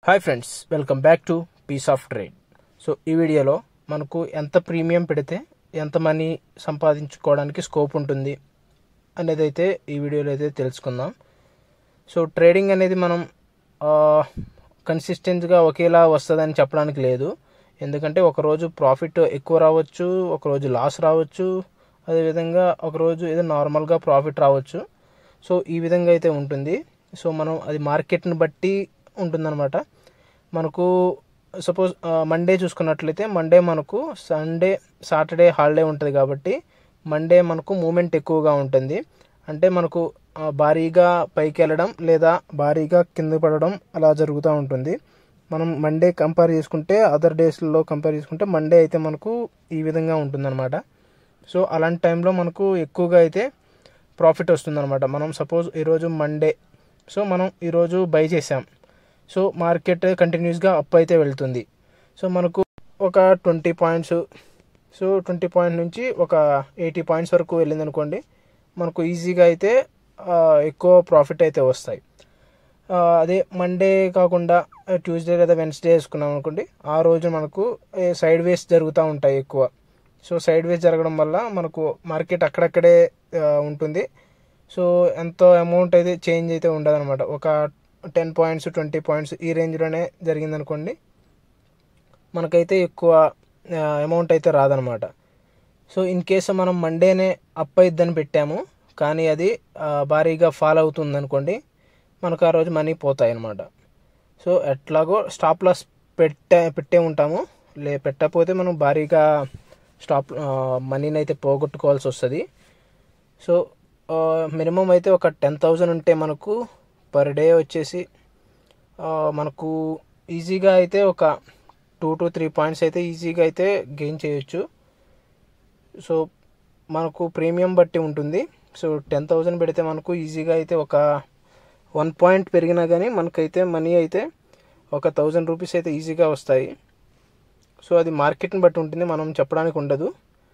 hi friends welcome back to peace of trade so ఈ వీడియోలో మనకు ఎంత ప్రీమియం పెడితే ఎంత మనీ సంపాదించుకోవడానికి స్కోప్ ఉంటుంది అనేది అయితే ఈ వీడియోలో అయితే తెలుసుకుందాం సో ట్రేడింగ్ అనేది మనం కన్సిస్టెంట్గా ఒకేలా వస్తుందని చెప్పడానికి లేదు ఎందుకంటే ఒకరోజు ప్రాఫిట్ ఎక్కువ రావచ్చు ఒకరోజు లాస్ రావచ్చు అదేవిధంగా ఒకరోజు ఏదో నార్మల్గా ప్రాఫిట్ రావచ్చు సో ఈ విధంగా అయితే ఉంటుంది సో మనం అది మార్కెట్ని బట్టి ఉంటుందన్నమాట మనకు సపోజ్ మండే చూసుకున్నట్లయితే మండే మనకు సండే సాటర్డే హాలిడే ఉంటుంది కాబట్టి మండే మనకు మూమెంట్ ఎక్కువగా ఉంటుంది అంటే మనకు ఆ, భారీగా పైకి వెళ్ళడం లేదా భారీగా కింద పడడం అలా జరుగుతూ ఉంటుంది మనం మండే కంపేర్ చేసుకుంటే అదర్ డేస్లో కంపేర్ చేసుకుంటే మండే అయితే మనకు ఈ విధంగా ఉంటుందన్నమాట సో అలాంటి టైంలో మనకు ఎక్కువగా అయితే ప్రాఫిట్ వస్తుందన్నమాట మనం సపోజ్ ఈరోజు మండే సో మనం ఈరోజు బై చేసాం సో మార్కెట్ కంటిన్యూస్గా అప్ అయితే వెళ్తుంది సో మనకు ఒక twenty points so twenty point నుంచి ఒక ఎయిటీ పాయింట్స్ వరకు వెళ్ళింది అనుకోండి మనకు ఈజీగా అయితే ఆ, ఎక్కువ ప్రాఫిట్ అయితే వస్తాయి ఆ, అదే మండే కాకుండా ట్యూస్డే లేదా వెన్స్డే వేసుకున్నాం అనుకోండి ఆ రోజు మనకు సైడ్ వేస్ జరుగుతూ ఉంటాయి ఎక్కువ సో సైడ్ వేస్ జరగడం వల్ల మనకు మార్కెట్ అక్కడక్కడే ఆ, ఉంటుంది సో ఎంతో అమౌంట్ అయితే చేంజ్ అయితే ఉండదు అనమాట ఒక టెన్ పాయింట్స్ ట్వంటీ పాయింట్స్ ఈ రేంజ్లోనే జరిగిందనుకోండి మనకైతే ఎక్కువ అమౌంట్ అయితే రాదనమాట సో ఇన్ కేసు మనం మండేనే అప్ అయిద్దని పెట్టాము కానీ అది ఆ, భారీగా ఫాల్ అవుతుంది అనుకోండి మనకు ఆ రోజు మనీ పోతాయి అనమాట సో ఎట్లాగో స్టాప్ లాస్ పెట్టే పెట్టే ఉంటాము లే పెట్టకపోతే మనం భారీగా స్టాప్ మనీని అయితే పోగొట్టుకోవాల్సి వస్తుంది సో మినిమం అయితే ఒక టెన్ థౌజండ్ ఉంటే మనకు పర్ డే వచ్చేసి ఆ, మనకు ఈజీగా అయితే ఒక టూ టు త్రీ పాయింట్స్ అయితే ఈజీగా అయితే గెయిన్ చేయొచ్చు సో మనకు ప్రీమియం బట్టి ఉంటుంది సో టెన్ థౌజండ్ పెడితే మనకు ఈజీగా అయితే ఒక వన్ పాయింట్ పెరిగినా కానీ మనకైతే మనీ అయితే ఒక థౌజండ్ రూపీస్ అయితే ఈజీగా వస్తాయి సో అది మార్కెట్ని బట్టి ఉంటుంది మనం చెప్పడానికి ఉండదు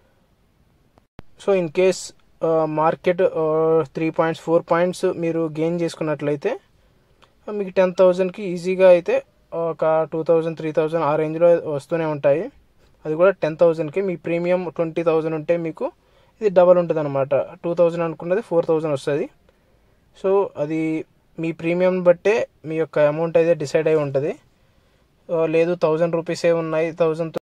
so in case market three points four points మీరు గెయిన్ చేసుకున్నట్లయితే మీకు టెన్ థౌజండ్కి ఈజీగా అయితే ఒక టూ థౌజండ్ త్రీ థౌజండ్ ఆ రేంజ్లో వస్తూనే ఉంటాయి అది కూడా టెన్ థౌజండ్కి మీ ప్రీమియం ట్వంటీ థౌజండ్ ఉంటే మీకు ఇది డబల్ ఉంటుంది అనమాట టూ థౌజండ్ అనుకున్నది ఫోర్ థౌజండ్ వస్తుంది సో అది మీ ప్రీమియం బట్టే మీ యొక్క అమౌంట్ అయితే డిసైడ్ అయి ఉంటుంది ఆ, లేదు థౌజండ్ రూపీసే ఉన్నాయి థౌజండ్